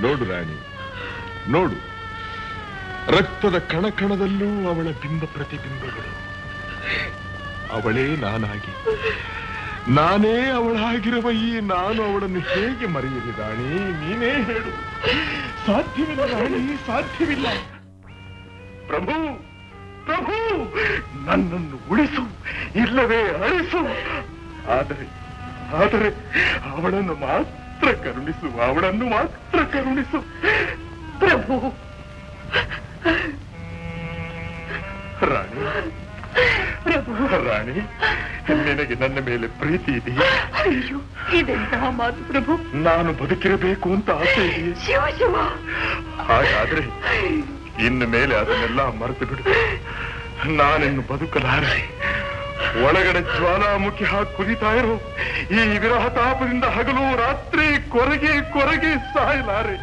ನೋಡು ರಾಣಿ ನೋಡು ರಕ್ತದ ಕಣಕಣದಲ್ಲೂ ಅವಳ ಬಿಂಬ ಪ್ರತಿಬಿಂಬಗಳು ಅವಳೇ ನಾನಾಗಿ ನಾನೇ ಅವಳಾಗಿರುವ ಈ ನಾನು ಅವಳನ್ನು ಹೇಗೆ ಮರೆಯಲಿ ರಾಣಿ ನೀನೇ ಹೇಳು ಸಾಧ್ಯವಿಲ್ಲ ರಾಣಿ ಸಾಧ್ಯವಿಲ್ಲ ಪ್ರಭು ಪ್ರಭು ನನ್ನನ್ನು ಉಳಿಸು ಇಲ್ಲವೇ ಅಳಿಸು ಆದರೆ ಆದರೆ ಅವಳನ್ನು ಮಾತ್ರ ಕರುಣಿಸು ಅವಳನ್ನು ಮಾತ್ರ ಕರುಣಿಸು ಪ್ರಭು ರಾಣಿ ರಾಣಿ ನಿನಗೆ ನನ್ನ ಮೇಲೆ ಪ್ರೀತಿ ಇದೆಯೇ ಅಯ್ಯೋ ಇದೆಂತಹ ಮಾತು ಪ್ರಭು ನಾನು ಬದುಕಿರಬೇಕು ಅಂತ ಆಸೆ ಇದೆಯೇ ಶಿವ ಶಿವ ಹಾಗಾದ್ರೆ ಇನ್ನು ಮೇಲೆ ಅದನ್ನೆಲ್ಲ ಮರೆತು ಬಿಡು ನಾನಿನ್ನು ಬದುಕಲಾರೆ ಒಳಗಡೆ ಜ್ವಾಲಾಮುಖಿ ಹಾಕಿ ಕುರಿತಾ ಇರೋ ಈ ವಿರಹ ತಾಪದಿಂದ ಹಗಲು ರಾತ್ರಿ ಕೊರಗೆ ಕೊರಗೆ ಸಾಯಲಾರೆ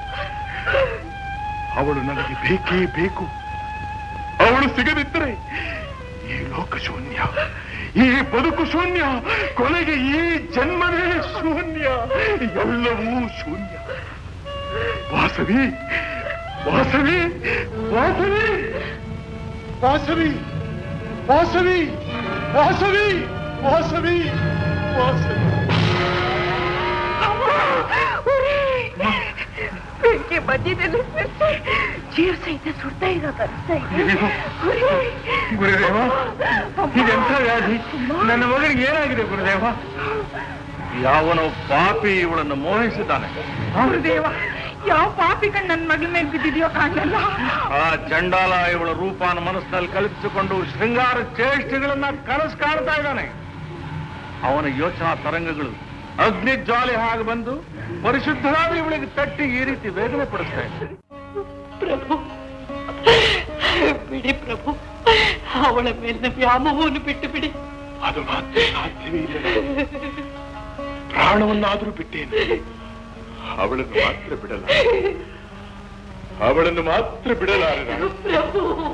ಅವಳು ನನಗೆ ಬೇಕೇ ಬೇಕು ಅವಳು ಸಿಗದಿದ್ದರೆ ಈ ಲೋಕ ಶೂನ್ಯ ಈ ಬದುಕು ಶೂನ್ಯ ಕೊನೆಗೆ ಈ ಜನ್ಮವೇ ಶೂನ್ಯ ಎಲ್ಲವೂ ಶೂನ್ಯ ವಾಸವಿ ವಾಸವಿ ವಾಸವಿ ವಾಸವಿ ವಾಸವಿ ವಾಸವಿ ವಾಸವಿ ವಾಸವಿ ಬೆಂಕಿ ಮಧ್ಯದಲ್ಲಿ ಚೀರ್ ಸಹಿತ ಸುಡ್ತಾ ಇರೋ ಬರ್ತಾ ಇದೆ ಉರಿ. ಗುರುದೇವ ಇದೆಂಥ ವ್ಯಾಧಿ ನನ್ನ ಮಗನಿಗೆ ಏನಾಗಿದೆ ಗುರುದೇವ ಯಾವನೋ ಪಾಪಿ ಇವಳನ್ನು ಮೋಹಿಸಿದ್ದಾನೆ ಗುರುದೇವ ಯಾವ ಪಾಪಿ ಕಣ್ ನನ್ ಮಗಳ ಮೇಲೆ ಬಿದ್ದಿದ್ಯೋ ಕಾಣಲ್ಲ ಆ ಚಂಡಾಲ ಇವಳ ರೂಪಾನ ಮನಸ್ಸಿನಲ್ಲಿ ಕಲ್ಪಿಸಿಕೊಂಡು ಶೃಂಗಾರ ಚೇಷ್ಟೆಗಳನ್ನ ಕನಸು ಕಾಣ್ತಾ ಇದ್ದಾನೆ ಅವನ ಯೋಚನಾ ತರಂಗಗಳು ಅಗ್ನಿ ಜ್ವಾಲೆ ಹಾಗೆ ಬಂದು ಪರಿಶುದ್ಧರಾದ ಇವಳಿಗೆ ತಟ್ಟಿ ಈ ರೀತಿ ವೇದನೆ ಪಡಿಸ್ತಾ ಇದೆ ಪ್ರಭು ಬಿಡಿ ಪ್ರಭು ಅವಳ ಮೇಲಿನ ವ್ಯಾಮೋಹವನ್ನು ಬಿಟ್ಟು ಬಿಡಿ ಅದು ಮಾತ್ರ ಸಾಧ್ಯವೇ ಇಲ್ಲ ಪ್ರಾಣವನ್ನಾದರೂ ಬಿಟ್ಟೇನೆ ಅವಳನ್ನು ಮಾತ್ರ ಬಿಡಲಾರೆ ಅವಳನ್ನು ಮಾತ್ರ ಬಿಡಲಾರೆ ನಾನು ಪ್ರಭು